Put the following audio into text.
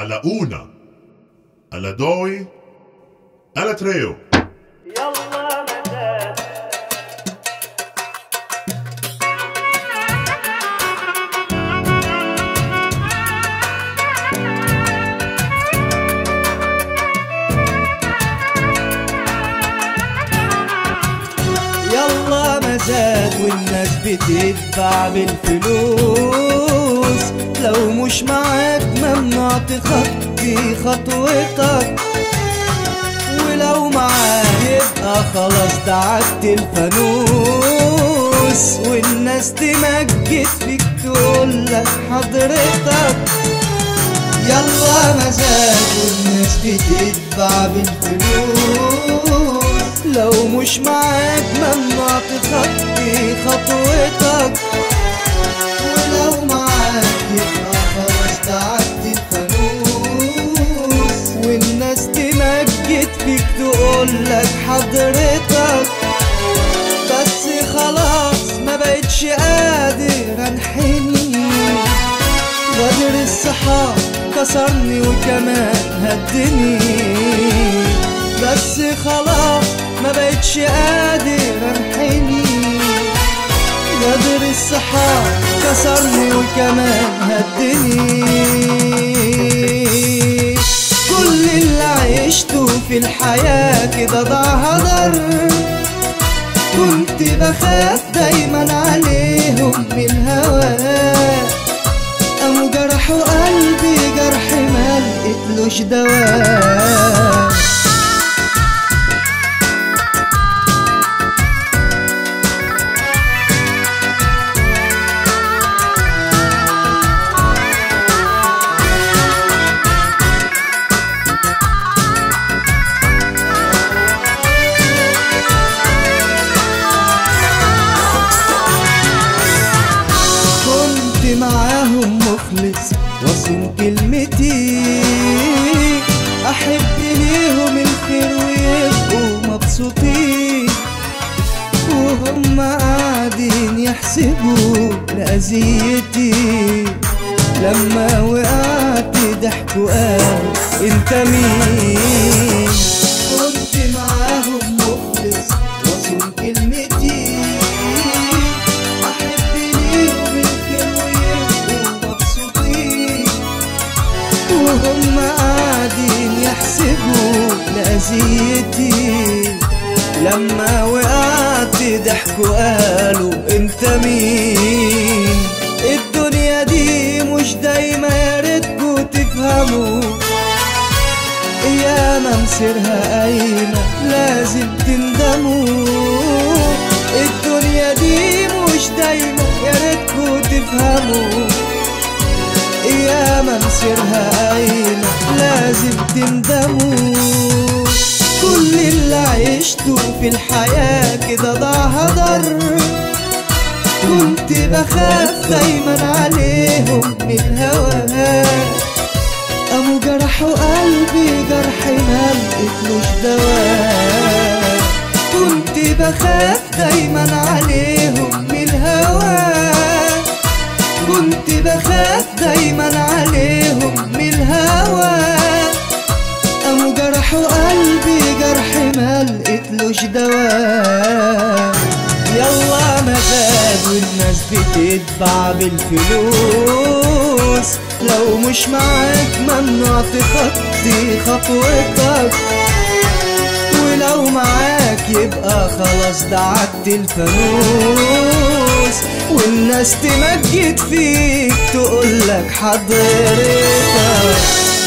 alla una, alla due, alla tre. يلا مداد يلا مزاد والناس بتدفع بالفلوس لو مش معاك ممنوع تخطي خطوتك ولو معاك يبقى خلاص دعكت الفانوس والناس تمجد فيك تقولك حضرتك يلا مزاج والناس بتدفع بالفلوس لو مش معاك ممنوع تخطي خطوتك ولو معاك يبقى خلاص تعدي الفانوس والناس تمجد فيك تقولك حضرتك بس خلاص ما بقتش قادر انحني غدر الصحاب كسرني وكمان هدني بس خلاص ما بقتش قادر انحني غدر الصحاب كسرني وكمان هدني كل اللي عشته في الحياة كده ضاع هدر كنت بخاف دايما عليهم من الهوى قاموا جرحوا قلبي جرح ما لقيتلوش دواء كنت معاهم مخلص واصون كلمتي احب ليهم الخير ويبقوا مبسوطين وهم قاعدين يحسبوا لأذيتي لما وقعت ضحكوا قالوا انت مين كنت معاهم مخلص واصون كلمتي احب ليهم الخير ويبقوا مبسوطين وهم قاعدين يحسبوا لأذيتي لما وقعت ضحكوا قالوا انت مين الدنيا دي مش دايما يا ريتكوا تفهموا اياما مصيرها قايمة لازم تندموا الدنيا دي مش دايما يا ريتكوا تفهموا اياما مصيرها قايمة لازم تندموا كل اللي عشته في الحياة كده ضاع هدر كنت بخاف دايما عليهم من الهوى قاموا جرحوا قلبي جرح ما لقيتلوش دواء كنت بخاف دايما عليهم من الهوى كنت بخاف دايما عليهم من الهوى قاموا جرحوا قلبي جرح ما لقيتلوش دواء يلا مزاد والناس بتدفع بالفلوس لو مش معاك ممنوع تخطي خطوتك ولو معاك يبقى خلاص دعكت الفانوس والناس تمجد فيك تقولك حضرتك